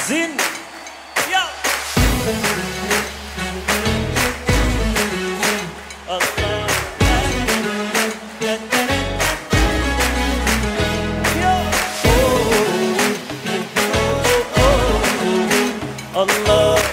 زين يا الله الله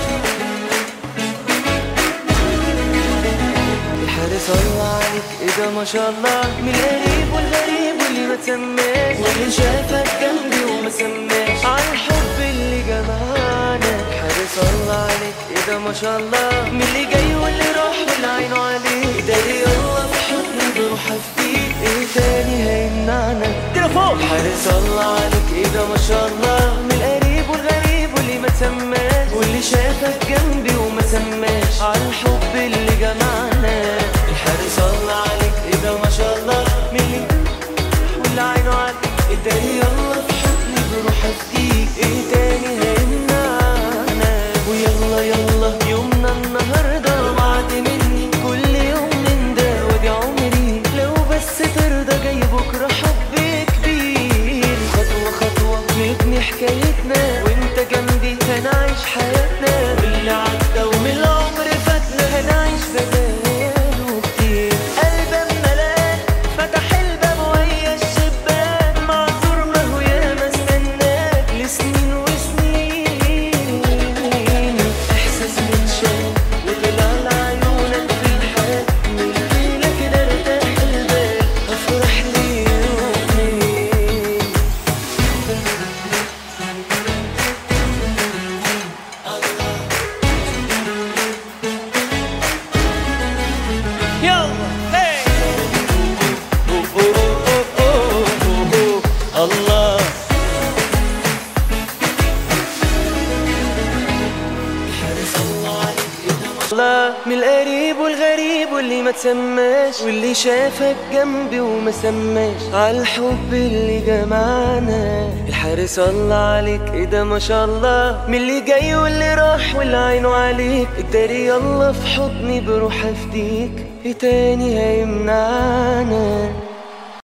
الحارس الله عليك ايه ده ما شاء الله من القريب والغريب واللي ما تسماش واللي شافك جنبي وما سماش على الحب اللي جمعنا الحارس الله عليك ايه ده ما شاء الله من اللي جاي واللي راح واللي عينه عليك داري الله في حضني بروح افديك ايه تاني هيمنعنا تليفون الحارس الله عليك ايه ده ما شاء الله من القريب والغريب واللي ما تسماش واللي شافك جنبي وما سماش على الحب اللي جمعنا الحارس الله عليك ايه ده ما شاء الله من اللي واللي عينه عليك اداري يلا في حضني بروح افديك ايه تاني هيمنعنا ويلا يلا يومنا النهارده وعد مني كل يوم من ده وادي عمري لو بس ترضى جاي بكره حب كبير خطوه خطوه نبني حكايتنا وانت جنبي هنعيش حياتنا واللي عدى ومن العمر فاتنا هنعيش بداله كتير قلبي ملان فتح الباب وهي الشباك معذور ما هو ياما استناك لسنين وسنين احساس من شان وطلع لعيونك في الحال من الليله كده ارتاح البال افرح لي يومين يلا هي الله الله من القريب والغريب واللي ما تسماش واللي شافك جنبي وما سماش على الحب اللي جمعنا الحارس الله عليك ايه ده ما شاء الله من اللي جاي واللي راح واللي عينه عليك الداري يلا في حضني بروح افديك ايه تاني هيمنعنا